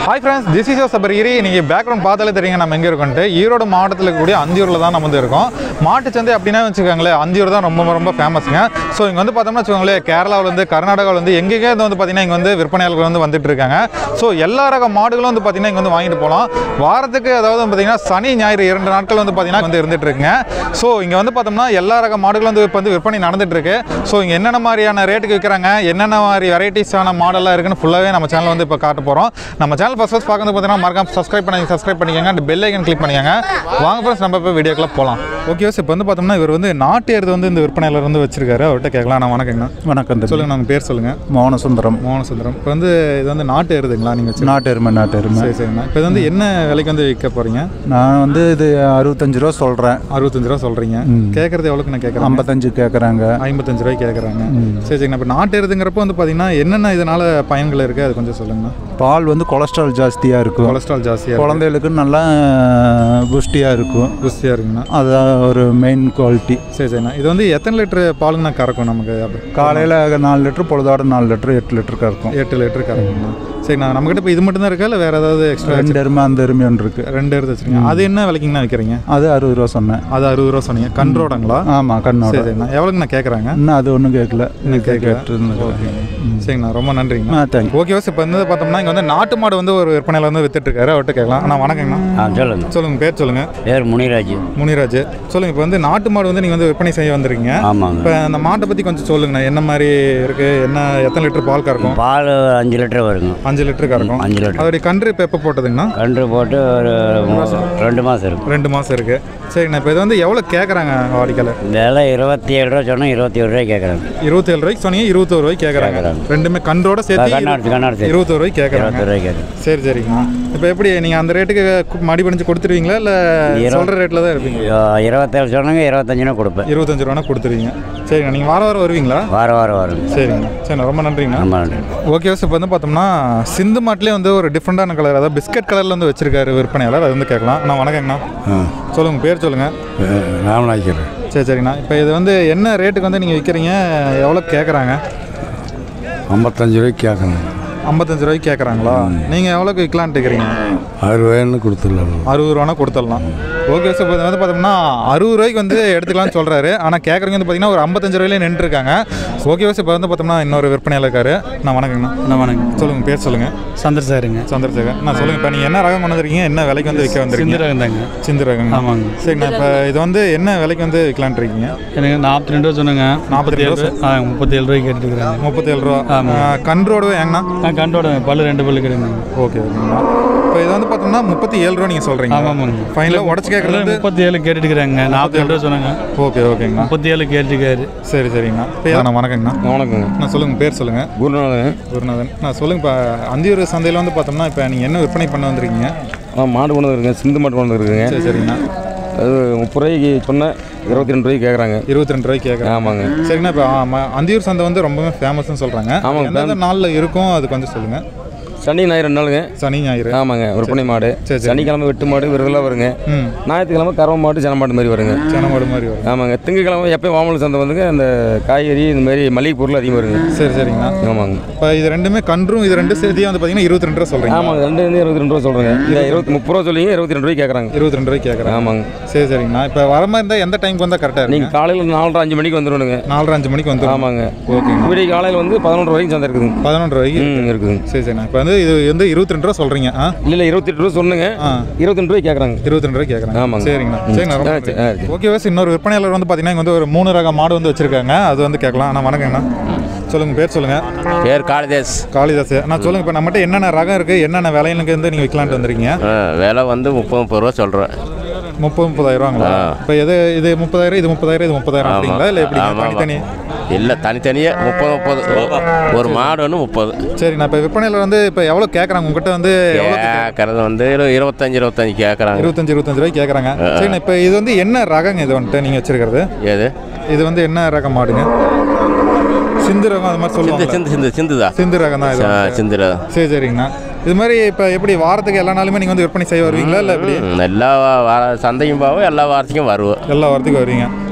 Hi friends this is your Sabarigiri நீங்கள் background பார்த்தாலே தெரியுங்க நம்ம எங்கே இருக்கோன்ட்டு ஈரோடு மாவட்டத்தில் இருக்கக்கூடிய அந்தியூரில் தான் நம்ம வந்து இருக்கோம் மாட்டுச்சந்தை அப்படின்னா வச்சுக்கோங்களேன் அந்தியூர் தான் ரொம்ப ரொம்ப ஃபேமஸுங்க ஸோ இங்கே வந்து பார்த்தோம்னா வச்சுக்கோங்களேன் கேரளாவிலேருந்து கர்நாடகாவிலேருந்து எங்கெங்கே இருந்து வந்து பார்த்தீங்கன்னா இங்கே வந்து விற்பனையாளர்கள் வந்து வந்துட்டு இருக்காங்க ஸோ எல்லா ரக மாடுகளும் வந்து பார்த்தீங்கன்னா இங்கே வந்து வாங்கிட்டு போகலாம் வாரத்துக்கு அதாவது வந்து பார்த்தீங்கன்னா சனி ஞாயிறு இரண்டு நாட்கள் வந்து பார்த்தீங்கன்னா வந்து இருந்துட்டு இருக்குங்க ஸோ இங்கே வந்து பார்த்தோம்னா எல்லா ரக மாடுகளும் வந்து இப்போ வந்து விற்பனை நடந்துட்டு இருக்கு ஸோ இங்கே என்னென்ன மாதிரியான ரேட்டுக்கு விற்கிறாங்க என்னென்ன மாதிரி வெரைட்டிஸான மாடலாக இருக்குன்னு ஃபுல்லாகவே நம்ம சேனல் வந்து இப்போ காட்ட போகிறோம் நம்ம சேனல் ஃபஸ்ட் ஃபஸ்ட் பார்க்கறது பார்த்தீங்கன்னா மறக்காம சப்ஸ்கிரைப் பண்ணி சப்ஸ்கிரைப் பண்ணிக்கோங்க அந்த பெல் ஐக்கன் கிளிக் பண்ணிக்கோங்க வாங்க ஃப்ரெண்ட்ஸ் நம்ம இப்போ வீடியோக்குள்ள போகலாம் ஓகே இப்போ வந்து பார்த்தோம்னா இவர் வந்து நாட்டு எருது வந்து இந்த விற்பனையாளர் வந்து வச்சிருக்காரு அவர்கிட்ட கேட்கலாம் நான் வணக்கங்கண்ணா வணக்கம் தம்பி. சொல்லுங்கள் நம்ம பேர் சொல்லுங்கள் மோகனசுந்தரம் மோகனசுந்தரம் இப்போ வந்து இது வந்து நாட்டு எருதுங்களா நீங்கள் வச்சு நாட்டு எருமை நாட்டு எருமை சரி சரிங்கண்ணா இப்போ இது வந்து என்ன விலைக்கு வந்து விற்க போகிறீங்க நான் வந்து இது அறுபத்தஞ்சு ரூபா சொல்கிறேன் அறுபத்தஞ்சு ரூபா சொல்கிறீங்க கேட்குறது எவ்வளோக்கு நான் கேட்குறேன் ஐம்பத்தஞ்சு கேட்குறாங்க ஐம்பத்தஞ்சு ரூபாய்க்கு கேட்குறாங்க சரி சரிங்கண்ணா இப்போ நாட்டு எருதுங்கிறப்போ வந்து பார்த்தீங்கன்னா என்னென்ன இதனால் பயன்கள் இருக்குது அது கொஞ்சம் சொல்லுங்கண்ணா பால் வந்து கொலஸ்ட்ரால் ஜாஸ்தியாக இருக்கும் கொலஸ்ட்ரால் ஜாஸ்தியாக குழந்தைகளுக்கு நல்லா புஷ்டியாக இருக்கும் புஸ்தியாக இருக்குங்கண்ணா அதுதான் ஒரு மெயின் குவாலிட்டி சரி சரிண்ணா இது வந்து எத்தனை லிட்டரு பாலுங்கண்ணா கறக்கும் நமக்கு அப்படி காலையில் நாலு லிட்டர் பொழுதோட நாலு லிட்டர் எட்டு லிட்டர் கறக்கும் எட்டு லிட்டரு கறக்குங்கண்ணா சரிண்ணா நம்மக்கிட்ட இப்போ இது மட்டும் தான் இருக்கா இல்லை வேறு ஏதாவது எக்ஸ்ட்ரா ரெண்டு எருமை அந்த எருமை ஒன்று இருக்குது ரெண்டு எடுத்து வச்சுருக்கீங்க அது என்ன விலைக்குங்கண்ணா விற்கிறீங்க அது அறுபது ரூபா சொன்னேன் அது அறுபது ரூபா சொன்னீங்க கன்றோடங்களா ஆமாம் கண்ணோட சரி சரிண்ணா எவ்வளோங்கண்ணா கேட்குறாங்க இன்னும் அது ஒன்றும் கேட்கல இன்னும் கேட்கல. கேட்டுருந்தேன் சரிங்கண்ணா ரொம்ப நன்றிங்கண்ணா ஆ தேங்க்யூ ஓகே வாஸ் இப்போ வந்து பார்த்தோம்னா இங்கே வந்து நாட்டு மாடு வந்து ஒரு விற்பனையில் வந்து வித்துட்டு இருக்காரு அவர்கிட்ட கேட்கலாம் அண்ணா வணக்கங்கண்ணா ஆ சொல்லுங்க சொல்லுங்க பேர் சொல்லுங்க பேர் முனிராஜ் முனிராஜ் சொல்லுங்க இப்போ வந்து நாட்டு மாடு வந்து நீங்கள் வந்து விற்பனை செய்ய வந்திருக்கீங்க ஆமாங்க இப்போ அந்த மாட்டை பற்றி கொஞ்சம் சொல்லுங்கண்ணா என்ன மாதிரி இருக்கு என்ன எத்தனை லிட்டர் பால் கறக்கும் பால் அஞ்சு லிட்டர் வருங்க அஞ்சு லிட்டர் கறக்கும் அஞ்சு லிட்டர் அதோடைய கன்று இப்போ எப்போ போட்டதுங்கண்ணா கன்று போட்டு ஒரு மூ- ரெண்டு மாதம் இருக்கும் ரெண்டு மாதம் இருக்கு சரிங்கண்ணா இப்போ இது வந்து எவ்வளோ கேட்குறாங்க வாடிக்கையில் விலை இருபத்தி ஏழு ரூபா சொன்னால் இருபத்தி ஒரு ரூபாய் கேட்குறாங்க இருபத்தேழு ரூபாய்க்கு சொன்னீங்க இருபத்தோரு ரூபாய்க்கு கேட்குறாங்க கேக்குறாங்க. ரெண்டுமே கன்றோட சேர்த்து கண்ணாடி கண்ணாடி இருபத்தோரு ரூபாய்க்கு கேட்குறாங்க இருபத்தி ரூபாய் கேட்குறேன் சரி சரிங்கண்ணா இப்போ எப்படி நீங்கள் அந்த ரேட்டுக்கு கு- மடி பண்ணிச்சு கொடுத்துருவீங்களா இல்லை இரு- சொல்கிற ரேட்டில் தான் இருப்பீங்க இருபத்தேழு சொன்னாங்க இருபத்தஞ்சுனா கொடுப்பேன் இருபத்தஞ்சு ரூபானா கொடுத்துருவீங்க சரிங்கண்ணா நீங்கள் வார வாரம் வருவீங்களா வாரம் வாரம் வருங்க சரிங்கண்ணா சரிண்ணா ரொம்ப நன்றிங்கண்ணா ரொம்ப நன்றி ஓகே சார் இப்போ வந்து பார்த்தோம்னா சிந்து மாட்டிலே வந்து ஒரு டிஃப்ரெண்டான கலர் அதாவது பிஸ்கட் கலரில் வந்து வச்சிருக்காரு விற்பனையாளர் அது வந்து கேட்கலாம் அண்ணா வணக்கங்கண்ணா சொல்லுங்கள் பேர் சொல்லுங்கள் ராமநாயக்கர் சரி சரிங்கண்ணா இப்போ இது வந்து என்ன ரேட்டுக்கு வந்து நீங்கள் விற்கிறீங்க எவ்வளோ கேட்குறாங்க ஐம்பத்தஞ்சு ரூபாய்க்கு கேட்கணும் ஐம்பத்தஞ்சு ரூபாய்க்கு கேட்குறாங்களா நீங்கள் எவ்வளோக்கு விற்கலான்ட்டு இருக்கிறீங்க அறுபதாயிரம்னு கொடுத்துடலாம் அறுபது ரூபானா கொடுத்துடலாம் ஓகே சார் இப்போ வந்து பார்த்தோம்னா அறுபது ரூபாய்க்கு வந்து எடுத்துக்கலாம்னு சொல்கிறாரு ஆனால் கேட்குறவங்க வந்து பார்த்தீங்கன்னா ஒரு ஐம்பத்தஞ்சு ரூபாயிலே நின்றுருக்காங்க ஓகே சார் இப்போ வந்து பார்த்தோம்னா இன்னொரு விற்பனையாளர் இருக்காரு நான் வணக்கங்கண்ணா நான் வணக்கம் சொல்லுங்கள் பேர் சொல்லுங்கள் சந்திரசேகருங்க சந்திரசேகர் நான் சொல்லுங்கள் இப்போ நீங்கள் என்ன ரகம் கொண்டு வந்திருக்கீங்க என்ன விலைக்கு வந்து விற்க வந்திருக்கீங்க சிந்திரகம் தாங்க சிந்து ரகங்க ஆமாங்க. சரிண்ணா இப்போ இது வந்து என்ன விலைக்கு வந்து விற்கலான்ட்டு இருக்கீங்க எனக்கு நாற்பத்தி ரெண்டு ரூபா சொன்னாங்க நாற்பத்தி ரெண்டு ரூபா ஆ முப்பத்தி ஏழு ரூபாய்க்கு கேட்டுருக்குறாங்க முப்பத்தேழு ரூபா கன்றோடு ஏங்கண்ணா நான் கண்டோட பல்லு ரெண்டு பல்லு கிடையாது ஓகே ஓகேங்கண்ணா இப்போ இது வந்து பார்த்தோம்னா முப்பத்தி ஏழு ரூபா நீங்கள் சொல்கிறீங்க ஆமாங்க. ஃபைனலாக உடச்சி கேட்குறது வந்து முப்பத்தி ஏழு கேட்டுருக்குறாங்க நாற்பத்தி ரெண்டு ரூபா சொன்னாங்க ஓகே ஓகேங்கண்ணா முப்பத்தி ஏழு கேட்டுருக்காரு சரி சரிங்கண்ணா இப்போ நான் வணக்கங்கண்ணா வணக்கங்க நான் சொல்லுங்கள் பேர் சொல்லுங்கள் குருநாதன் குருநாதன் நான் சொல்லுங்கள் இப்போ அந்தியூர் சந்தையில் வந்து பார்த்தோம்னா இப்போ நீங்கள் என்ன விற்பனை பண்ண வந்திருக்கீங்க ஆ மாடு கொண்டு வந்துருக்கேன் சிந்து மாடு கொண்டு வந்துருக்குங்க சரி சரிங்கண்ணா அது முப்பது ரூபாய்க்கு சொன்னேன் இருபத்தி ரெண்டு ரூபாய்க்கு கேட்குறாங்க இருபத்தி ரெண்டு ரூபாய்க்கு கேட்குறேன் ஆமாங்க சரிங்கண்ணா இப்போ ஆமாம் அந்தியூர் சந்தை வந்து ரொம்பவே ஃபேமஸ்னு சொல்கிறாங்க ஆமாங்க. எந்தெந்த நாளில் இருக்கும் அது கொஞ்சம் சொல்லுங்கள் சனி ஞாயிறு ரெண்டு நாளுங்க சனி ஞாயிறு ஆமாங்க விற்பனை மாடு சரி, சரி. சனிக்கிழமை வெட்டு மாடு விரதெல்லாம் வருங்க ம் ஞாயிற்றுக்கிழமை கறவை மாடு ஜன மாடு மாதிரி வருங்க சனமாடு மாதிரி வரும் ஆமாங்க திங்கக்கிழமை எப்பயும் வாமல் சந்தை வந்துங்க அந்த காய்கறி இந்த மாதிரி மளிகை பொருள் அதிகமாக வருங்க சரி சரிங்கண்ணா ஆமாங்க இப்போ இது ரெண்டுமே கன்றும் இது ரெண்டு சேர்த்தியும் வந்து பார்த்தீங்கன்னா இருபத்தி ரெண்டு ரூபா சொல்கிறீங்க ஆமாங்க ரெண்டு வந்து இருபத்தி ரெண்டு ரூபா சொல்கிறேங்க இந்த இருபத்தி முப்பது ரூபா சொல்லிங்க இருபத்தி ரெண்டு ரூபாய்க்கு கேட்குறாங்க இருபத்தி ரெண்டு ரூபாய்க்கு கேட்குறேன் ஆமாங்க சரி சரிங்கண்ணா இப்போ வர மாதிரி இருந்தால் எந்த டைமுக்கு வந்தால் கரெக்டாக இருக்கும் நீங்கள் காலையில் நாலரை அஞ்சு மணிக்கு வந்துடணுங்க நாலரை அஞ்சு மணிக்கு வந்து ஆமாங்க ஓகேங்க விடிய காலையில் வந்து பதினொன்று வரைக்கும் சந்தை இருக்குதுங்க பதினொன்று ரூபாய்க்கு ம் இருக்குதுங்க சரி சரிண்ணா இப்போ வந்து இது வந்து இருபத்தி ரெண்டு ரூபா சொல்கிறீங்க ஆ இல்லை இல்லை இருபத்தெட்டு ரூபா சொன்னுங்க ஆ இருபத்தி ரெண்டு ரூபாய்க்கு கேட்குறாங்க இருபத்தி ரெண்டு ரூபாய்க்கு கேட்குறேன் ஆமாங்க. சரிங்கண்ணா ம். சரிங்கண்ணா ரொம்ப ஆ, நன்றி. சரி, ஆ, சரி. ஓகே வாஸ் இன்னொரு விற்பனையாளர் வந்து பார்த்தீங்கன்னா இங்க வந்து ஒரு மூணு ரக மாடு வந்து வச்சிருக்காங்க அது வந்து கேட்கலாம் அண்ணா வணக்கங்கண்ணா சொல்லுங்கள் பேர் சொல்லுங்கள் பேர் காளிதாஸ் காளிதாஸ் நான் சொல்லுங்கள் இப்போ நம்மகிட்ட என்னென்ன ரகம் இருக்குது என்னென்ன விலையிலுக்கு வந்து நீங்கள் விற்கலான்ட்டு வந்திருக்கீங்க ஆ, விலை வந்து முப்பது முப்பது ரூபா சொல்கிறேன் முப்பது முப்பதாயிரரூவாங்களா ஆ. இப்போ எது இது முப்பதாயிரம் இது முப்பதாயிரம் இது முப்பதாயிரம் அப்படிங்களா இல்லை எப்படி தனித்தனி இல்லை தனித்தனியாக முப்பது முப்பது ஒரு மாடு ஒன்று முப்பது சரி நான் இப்போ விற்பனையில் வந்து இப்போ எவ்வளோ கேட்குறாங்க உங்ககிட்ட வந்து எவ்வளோ கேட்கறது வந்து இரு- இருபத்தஞ்சு இருபத்தஞ்சு கேட்குறாங்க இருபத்தஞ்சு இருபத்தஞ்சு ரூபாய்க்கு கேட்குறாங்க சரிண்ணா இப்போ இது வந்து என்ன ரகங்க இது வந்துட்டு நீங்கள் வச்சிருக்கிறது ஏது இது வந்து என்ன ரகம் மாடுங்க சிந்து ரகம் அது மாதிரி சிந்து சொல்லுவாங்க சிந்து சிந்து சிந்துதா சிந்து ரகம் தான் இது ஆ, வந்துட்டு. சிந்துரா சரி சரிங்கண்ணா இது மாதிரி இப்போ எப்படி வாரத்துக்கு எல்லா நாளுமே நீங்கள் வந்து விற்பனை செய்ய வருவீங்களா இல்லை எப்படி ம், எல்லா வார சந்தையும் போவோம் எல்லா வாரத்துக்கும் வருவோம் எல்லா வாரத்துக்கும் வருவீங்க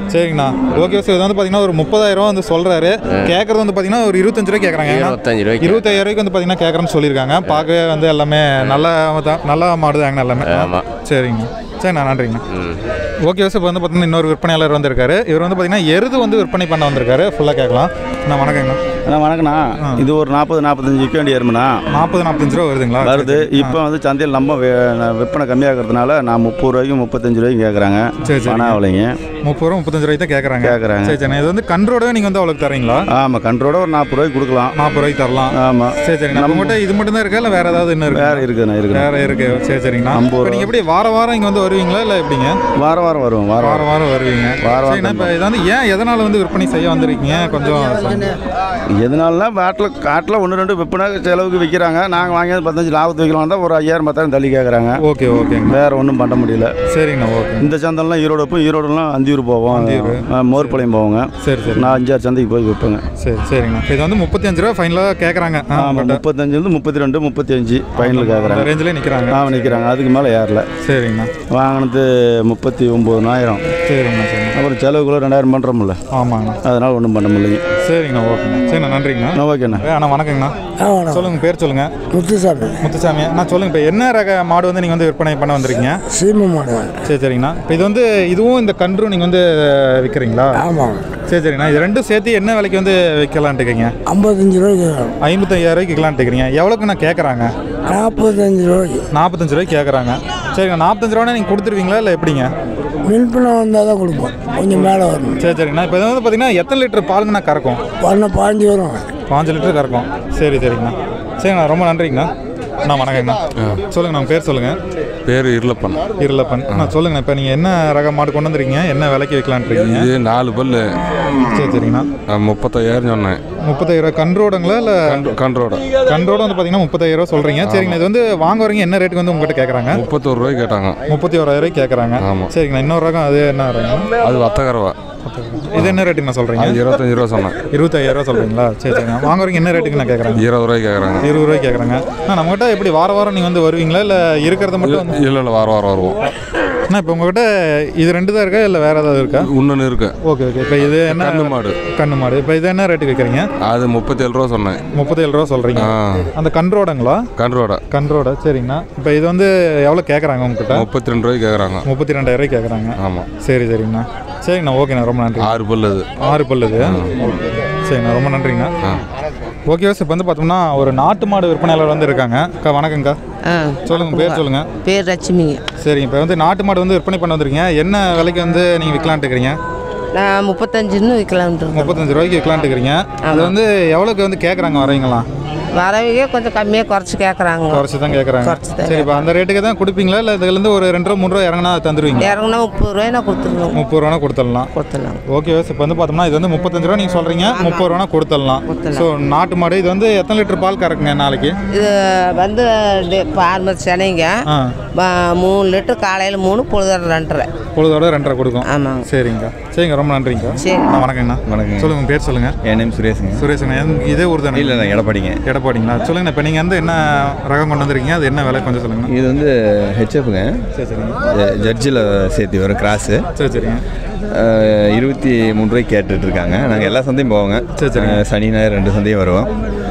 சரிங்கண்ணா ஓகே சார் இது வந்து பார்த்தீங்கன்னா ஒரு முப்பதாயிரம் ரூபா வந்து சொல்கிறாரு கேட்குறது வந்து பார்த்தீங்கன்னா ஒரு இருபத்தஞ்சு ரூபாய் கேட்குறாங்க இருபத்தஞ்சு ரூபாய்க்கு இருபத்தாயிரம் ரூபாய்க்கு வந்து பார்த்தீங்கன்னா கேட்குறேன்னு சொல்லியிருக்காங்க பார்க்கவே வந்து எல்லாமே நல்ல தான் நல்ல மாடு தாங்கண்ணா எல்லாமே ஆமா. சரிங்க சரிண்ணா நன்றிங்கண்ணா ம் ஓகே சார் இப்போ வந்து பார்த்தீங்கன்னா இன்னொரு விற்பனையாளர் வந்திருக்காரு இவர் வந்து பார்த்தீங்கன்னா எருது வந்து விற்பனை பண்ண வந்திருக்காரு ஃபுல்லாக கேட்கலாம் நான் வணக்கங்கண்ணா அண்ணா வணக்கண்ணா இது ஒரு நாற்பது நாற்பத்தஞ்சு விற்க வேண்டிய எருமைண்ணா நாற்பது நாற்பத்தஞ்சு ரூபா வருதுங்களா வருது இப்போ வந்து சந்தையில் நம்ம வே- விற்பனை கம்மியாகிறதுனால நான் முப்பது ரூபாய்க்கு முப்பத்தஞ்சு ரூபாய்க்கு கேட்குறாங்க சரி, சரி. பணம் அவளைங்க முப்பது ரூபா முப்பத்தஞ்சு ரூபாய்க்கு தான் கேட்குறாங்க கேட்குறாங்க சரி சரி இது வந்து கன்றோட நீங்கள் வந்து அவ்வளோக்கு தரீங்களா ஆமாம் கன்றோட ஒரு நாற்பது ரூபாய்க்கு கொடுக்கலாம் நாற்பது ரூபாய்க்கு தரலாம் ஆமாம் சரி சரி நம்ம மட்டும் இது மட்டும் தான் இருக்கா இல்லை வேற ஏதாவது இன்னும் இருக்கு வேறு இருக்குண்ணா இருக்குண்ணா வேற இருக்கு சரி சரிங்கண்ணா ஐம்பது இப்போ ரூபா. நீங்கள் எப்படி வார வாரம் இங்கே வந்து வருவீங்களா இல்லை எப்படிங்க வாரம் வாரம் வருவோம் வாரம் வாரம் வாரம் வாரம் வருவீங்க வாரம் வாரம் சரிண்ணா இப்போ இதை வந்து ஏன் எதனால் வந்து விற்பனை செய்ய வந்திருக்கீங்க கொஞ்சம் சொல்லுங்க. எதனாலனா காட்டில் காட்டில் ஒன்று ரெண்டு விற்பனை செலவுக்கு விற்கிறாங்க நாங்கள் வாங்கி பதினஞ்சு லாபத்து வைக்கலாம் தான் ஒரு ஐயாயிரம் பத்தாயிரம் தள்ளி கேட்குறாங்க ஓகே ஓகேங்க வேறு ஒன்றும் பண்ண முடியல சரிங்கண்ணா ஓகே இந்த சந்தைலாம் ஈரோடு போய் ஈரோடுலாம் அந்தியூர் போவோம் அந்தியூர். ஆ, மோர்பாளையம் போவோங்க சரி சரி நான் அஞ்சாறு சந்தைக்கு போய் விற்பேங்க சரி சரிங்கண்ணா இப்போ இது வந்து முப்பத்தி அஞ்சு ரூபா ஃபைனலாக கேட்குறாங்க ஆமாம் முப்பத்தஞ்சுலேருந்து முப்பத்தி ரெண்டு முப்பத்தி அஞ்சு ஃபைனல் அந்த கேட்குறாங்க ரேஞ்சிலே நிற்கிறாங்க ஆமாம் நிற்கிறாங்க அதுக்கு மேலே ஏறல சரிங்கண்ணா வாங்கினது முப்பத்தி ஒம்பதுனாயிரம் சரிங்கண்ணா சரிங்க அப்புறம் செலவுக்குள்ள ரெண்டாயிரம் பண்ணுறோம்ல ஆமாங்கண்ணா அதனால் ஒன்றும் பண்ண முடியலைங்க சரிங்கண்ணா ஓகேண்ணா சரிண்ணா நன்றிங்கண்ணா ஆ, ஓகேண்ணா ஏ, அண்ணா வணக்கங்கண்ணா சொல்லுங்க பேர் சொல்லுங்க முத்துசாமி முத்துசாமி அண்ணா சொல்லுங்க இப்போ என்ன ரக மாடு வந்து நீங்கள் வந்து விற்பனை பண்ண வந்திருக்கீங்க சீம மாடு சரி சரிங்கண்ணா இப்போ இது வந்து இதுவும் இந்த கன்றும் நீங்கள் வந்து விற்கிறீங்களா ஆமாம் சரி சரிங்கண்ணா இது ரெண்டும் சேர்த்து என்ன விலைக்கு வந்து விற்கலான்ட்டு இருக்கீங்க ஐம்பத்தஞ்சு ரூபாய்க்கு கேட்குறோம் ஐம்பத்தையாயிரம் ரூபாய்க்கு விற்கலான்ட்டு இருக்கிறீங்க எவ்வளோக்கு நான் கேட்குறாங்க நாற்பத்தஞ்சு ரூபாய்க்கு நாற்பத்தஞ்சு ரூபாய்க்கு கேட்குறாங்க சரிங்க நாற்பத்தஞ்சு ரூபா நீங்கள் கொடுத்துருவீங்களா இல்லை எப்படிங்க மின்பணம் வந்தால் தான் கொடுப்போம் கொஞ்சம் மேலே வரணும் சரி சரிங்கண்ணா இப்போ இது வந்து பார்த்தீங்கன்னா எத்தனை லிட்டர் பாலுங்கண்ணா கறக்கும் பண்ண பாஞ்சு வரும் பாஞ்சு லிட்டர் கறக்கும் சரி சரிங்கண்ணா சரிங்கண்ணா ரொம்ப நன்றிங்கண்ணா அண்ணா வணக்கங்கண்ணா சொல்லுங்க நம்ம பேர் சொல்லுங்க பேர் இருளப்பன் இருளப்பன் அண்ணா சொல்லுங்கண்ணா இப்போ நீங்கள் என்ன ரக மாடு கொண்டு வந்துருக்கீங்க என்ன விலைக்கு விற்கலான்ட்டு இருக்கீங்க இது நாலு பல்லு சரி சரிங்கண்ணா நான் முப்பத்தாயிரம் சொன்னேன் முப்பத்தாயிரம் ரூபா கன்றோடுங்களா இல்லை கன்று- கன்றோட கன்றோட வந்து பார்த்தீங்கன்னா முப்பத்தாயிரம் ரூபா சொல்கிறீங்க சரிங்கண்ணா இது வந்து வாங்க வரீங்க என்ன ரேட்டுக்கு வந்து உங்ககிட்ட கேட்குறாங்க முப்பத்தோரு ரூபாய்க்கு கேட்டாங்க முப்பத்தி ஓராயிரம் ரூபாய்க்கு கேட்குறாங்க ஆமா. சரிங்கண்ணா இன்னொரு ரகம் அது என்ன ரகம் அது வத்தகரவா இது என்ன ரேட்டுக்கு நான் சொல்கிறீங்க அது இருபத்தஞ்சு ரூபா சொன்னேன் இருபத்தாயிரம் ரூபா சொல்கிறீங்களா சரி சரிங்க வாங்க வரீங்க என்ன ரேட்டுக்கு நான் கேட்குறாங்க இருபது ரூபாய்க்கு கேட்குறாங்க இருபது ரூபாய்க்கு கேட்குறாங்க அண்ணா நம்மகிட்ட எப்படி வார வாரம் நீங்கள் வந்து வருவீங்களா இல்லை இருக்கிறத மட்டும் வந்து இல்லை இல்லை வாரம் வாரம் வருவோம் அண்ணா இப்போ உங்ககிட்ட இது ரெண்டு தான் இருக்கா இல்லை வேற ஏதாவது இருக்கா இன்னொன்று இருக்கு ஓகே ஓகே இப்போ இது என்ன கண்ணு மாடு கண்ணு மாடு இப்போ இது என்ன ரேட்டுக்கு விற்கிறீங்க அது முப்பத்தேழு ரூபா சொன்னேன் முப்பத்தேழு ரூபா சொல்கிறீங்க ஆ அந்த கன்றோடங்களா கன்றோட கன்றோட சரிங்கண்ணா இப்போ இது வந்து எவ்வளோ கேட்குறாங்க உங்ககிட்ட முப்பத்தி ரெண்டு ரூபாய்க்கு கேட்குறாங்க முப்பத்தி ரெண்டாயிரம் ரூபாய்க்கு கேட்குறாங்க ஆமாம் சரி சரிங்கண்ணா சரிங்கண்ணா ஓகேண்ணா ரொம்ப நன்றி ஆறு பல்லு அது ஆறு பல்லுது சரிண்ணா ரொம்ப நன்றிங்கண்ணா ஆ ஓகே சார் இப்போ வந்து பார்த்தோம்னா ஒரு நாட்டு மாடு விற்பனையாளர் வந்து இருக்காங்க அக்கா வணக்கங்க்கா ஆ சொல்லுங்க பேர் சொல்லுங்க பேர் லட்சுமிங்க சரிங்க இப்போ வந்து நாட்டு மாடு வந்து விற்பனை பண்ண வந்திருக்கீங்க என்ன விலைக்கு வந்து நீங்கள் விற்கலான்ட்டு இருக்கிறீங்க நான் முப்பத்தஞ்சுன்னு விற்கலான்ட்டு இருக்கேன் முப்பத்தஞ்சு ரூபாய்க்கு விற்கலான்ட்டு இருக்கிறீங்க அது வந்து எவ்வளோக்கு வந்து கேட்குறாங்க வரீங்களா வரவங்க கொஞ்சம் கம்மியாக குறைச்சி கேட்குறாங்க குறைச்சி தான் கேட்குறாங்க குறைச்சி தான் சரி இப்போ அந்த ரேட்டுக்கு தான் கொடுப்பீங்களா இல்லை இதுலேருந்து ஒரு ரெண்டு ரூபா மூணு ரூபா இறங்கினா தந்துடுவீங்க இறங்குனா முப்பது ரூபாய் நான் கொடுத்துருவோம் முப்பது ரூபா கொடுத்துடலாம் கொடுத்துடலாம் ஓகே இப்போ வந்து பார்த்தோம்னா இது வந்து முப்பத்தஞ்சு ரூபா நீங்கள் சொல்கிறீங்க முப்பது ரூபா கொடுத்துடலாம் கொடுத்துடலாம். ஸோ நாட்டு மாடு இது வந்து எத்தனை லிட்டர் பால் கறக்குங்க நாளைக்கு இது வந்து பார்மர் சென்னைங்க ஆ ப- மூணு லிட்டர் காலையில் மூணு பொழுது ரெண்டரை பொழுதோட ரெண்டரை கொடுக்கும் ஆமாங்க சரிங்கக்கா சரிங்க ரொம்ப நன்றிங்கக்கா சரி. அண்ணா, வணக்கங்கண்ணா வணக்கங்க. சொல்லுங்க உங்க பேர் சொல்லுங்க என் நேம் சுரேஷுங்க சுரேஷ் அண்ணா இதே ஊர் தானே இல்லை நான் எடப்பாடிங்க எடப்பாடிங்களா சொல்லுங்க இப்போ நீங்கள் வந்து என்ன ரகம் கொண்டு வந்திருக்கீங்க அது என்ன விலை கொஞ்சம் சொல்லுங்க இது வந்து ஹெச்எஃப்ங்க சரி சரிங்க ஜட்ஜில் சேர்த்து வரும் கிராஸு சரி சரிங்க இருபத்தி மூணு ரூபாய்க்கு கேட்டுட்டு இருக்காங்க நாங்கள் எல்லா சந்தையும் போவோங்க சரி, சரிங்க. அஹ், சனி ஞாயிறு ரெண்டு சந்தையும் வருவோம்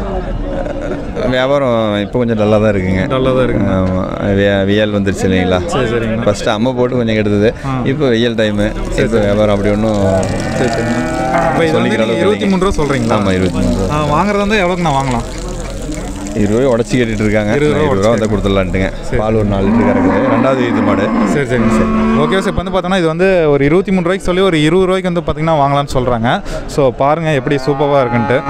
அஹ், வியாபாரம் இப்போ கொஞ்சம் டல்லாக தான் இருக்குங்க நல்லா தான் இருக்குங்க ஆமாம் வியல் வந்துருச்சு இல்லைங்களா சரி சரிங்கண்ணா ஃபஸ்ட்டு அம்மா போட்டு கொஞ்சம் கெடுத்தது இப்போ வெயில் டைமு இப்போ வியாபாரம் அப்படி ஒன்றும் சரி சரிங்க இப்போ இது வந்து சொல்லிக்கிற நீங்கள் அளவுக்கு இருபத்தி மூணு ரூபா சொல்கிறீங்களா ஆமாம் இருபத்தி மூணு ரூபா வாங்குறது வந்து எவ்வளோக்கு நான் வாங்கலாம் இருபது ரூபாய் உடச்சி கேட்டுட்டு இருக்காங்க இருபது ரூபா இருபது ரூபா வந்து கொடுத்துடலான்ட்டுங்க பால் ஒரு நாலு லிட்டர் கறக்குது ரெண்டாவது இது மாடு சரி சரிங்க சார் ஓகே சார் இப்போ வந்து பார்த்தோன்னா இது வந்து ஒரு இருபத்தி மூணு ரூபாய்க்கு சொல்லி ஒரு இருபது ரூபாய்க்கு வந்து பார்த்தீங்கன்னா வாங்கலாம்னு சொல்கிறாங்க ஸோ பாருங்கள் எப்படி சூப்பராக இருக்குன்ட்டு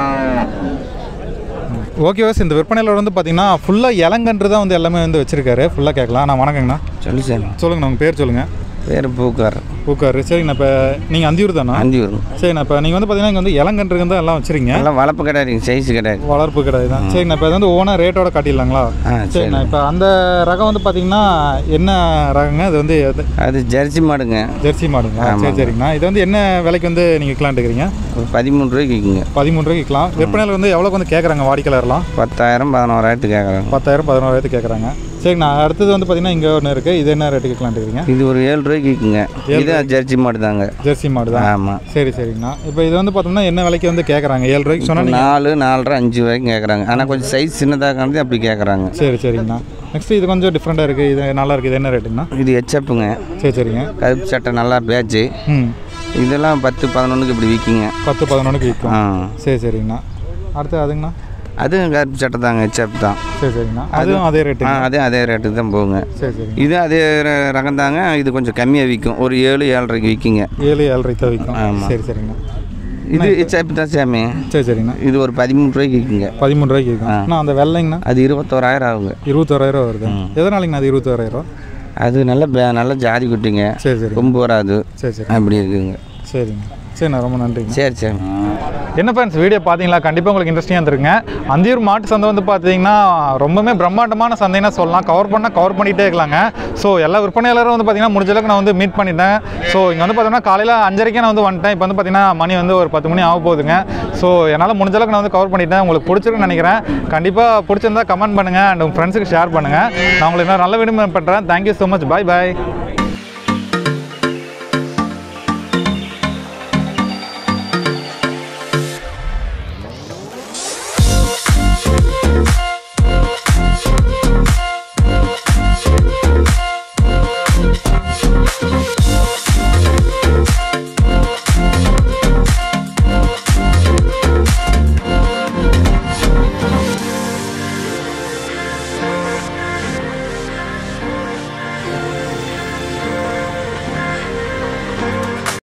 ஓகே வாஸ் இந்த விற்பனையில் வந்து பார்த்தீங்கன்னா ஃபுல்லாக இளங்கன்று தான் வந்து எல்லாமே வந்து வச்சிருக்காரு ஃபுல்லாக கேட்கலாம் நான் வணக்கங்கண்ணா சொல்லு சார் சொல்லுங்கண்ணா உங்கள் பேர் சொல்லுங்கள் பேர் பூக்கார் பூக்காரு சரிங்கண்ணா இப்போ நீங்கள் அந்தியூர் தானா அந்தியூர் சரிண்ணா இப்போ நீங்கள் வந்து பார்த்தீங்கன்னா இங்கே வந்து இளங்கன்றுக்கு தான் எல்லாம் வச்சிருக்கீங்க எல்லாம் வளர்ப்பு கிடையாது சைஸ் கிடையாது வளர்ப்பு கிடையாது தான் சரிண்ணா இப்போ இது வந்து ஓனா ரேட்டோட காட்டிடலாங்களா ஆ சரி சரிண்ணா இப்போ அந்த ரகம் வந்து பார்த்தீங்கன்னா என்ன ரகங்க அது வந்து எது- அது ஜெர்சி மாடுங்க ஜெர்சி மாடுங்களா சரி ஆமாங்க. சரிங்கண்ணா இது வந்து என்ன விலைக்கு வந்து நீங்கள் விற்கலான்ட்டு இருக்கிறீங்க ஒரு பதிமூணு ரூபாய்க்கு விற்குங்க பதிமூணு ரூபாய்க்கு விற்கலாம் விற்பனையில் வந்து எவ்வளோக்கு வந்து கேட்குறாங்க வாடிக்கையாளர்லாம் பத்தாயிரம் பதினோராயிரத்துக்கு கேட்குறாங்க பத்தாயிரம் பதினோராயிரத்து கேட்குறாங்க சரிங்கண்ணா அடுத்தது வந்து பார்த்தீங்கன்னா இங்கே ஒன்று இருக்குது இது என்ன ரேட்டு கேட்கலான்ட்டு இருக்கீங்க இது ஒரு ஏழு ரூபாய்க்கு விற்குங்க இது ஜெர்சி மாடு தாங்க ஜெர்சி மாடு தான் ஆமாம் சரி சரிங்கண்ணா இப்போ இது வந்து பார்த்தோம்னா என்ன விலைக்கு வந்து கேட்குறாங்க ஏழு ரூபாய்க்கு சொன்னா நீங்க- நாலு நாலரை அஞ்சு வரைக்கும் கேட்குறாங்க ஆனால் கொஞ்சம் சைஸ் சின்னதாக காணுது அப்படி கேட்குறாங்க சரி சரிங்கண்ணா நெக்ஸ்ட் இது கொஞ்சம் டிஃப்ரெண்ட்டாக இருக்குது இது நல்லா இருக்குது இது என்ன ரேட்டுங்கண்ணா இது எச்சப்புங்க சரி சரிங்க கருப்பு சட்டை நல்லா பேட்சு ம் இதெல்லாம் பத்து பதினொன்றுக்கு இப்படி விற்கிங்க பத்து பதினொன்றுக்கு விற்கும் ஆ சரி சரிங்கண்ணா அடுத்து அதுங்கண்ணா அதுவும் கருப்பு சட்டை தாங்க எச்சப் தான் சரி சரிங்கண்ணா அதுவும் அதே ரேட்டு ஆ அதே அதே ரேட்டுக்கு தான் போகுங்க சரி சரி இது அதே ர- ரகம் தாங்க இது கொஞ்சம் கம்மியாக விற்கும் ஒரு ஏழு ஏழரைக்கு விற்கிங்க ஏழு ஏழரைக்கு தான் விற்கும் ஆமா. சரி சரிங்கண்ணா இது எச்சப் தான் சாமி சரி சரிங்கண்ணா இது ஒரு பதிமூணு ரூபாய்க்கு விற்குங்க பதிமூணு ரூபாய்க்கு விற்கும் அண்ணா அந்த வெள்ளைங்கண்ணா அது இருபத்தோராயிரம் ஆகுங்க இருபத்தோராயிரம் வருது எதனாலங்கண்ணா அது இருபத்தோராயிரம் அது நல்ல பே- நல்ல ஜாதி குட்டிங்க சரி சரி கொம்பு வராது சரி சரி அப்படி இருக்குங்க சரிங்க சரிண்ணா ரொம்ப நன்றிங்க சரி சரி என்ன ஃப்ரெண்ட்ஸ் வீடியோ பார்த்தீங்களா கண்டிப்பாக உங்களுக்கு இன்ட்ரெஸ்டிங்காக இருந்திருக்குங்க அந்தியூர் மாட்டு சந்தை வந்து பார்த்தீங்கன்னா ரொம்பவே பிரம்மாண்டமான சந்தைன்னு சொல்லலாம் கவர் பண்ணால் கவர் பண்ணிகிட்டே இருக்கலாங்க ஸோ எல்லா விற்பனையாளரும் வந்து பார்த்தீங்கன்னா முடிஞ்ச அளவுக்கு நான் வந்து மீட் பண்ணிட்டேன் ஸோ இங்கே வந்து பார்த்தீங்கன்னா காலையில் அஞ்சரைக்கே நான் வந்து வந்துட்டேன் இப்போ வந்து பார்த்தீங்கன்னா மணி வந்து ஒரு பத்து மணி ஆக போகுதுங்க ஸோ என்னால் முடிஞ்ச அளவுக்கு நான் வந்து கவர் பண்ணிட்டேன் உங்களுக்கு பிடிச்சிருக்குன்னு நினைக்கிறேன் கண்டிப்பாக பிடிச்சிருந்தா கமெண்ட் பண்ணுங்கள் அண்ட் உங்கள் ஃப்ரெண்ட்ஸுக்கு ஷேர் பண்ணுங்கள் நான் உங்களுக்கு இன்னும் நல்ல வீடியோ பண்ணுறேன் தேங்க்யூ ஸோ மச் பாய் பாய்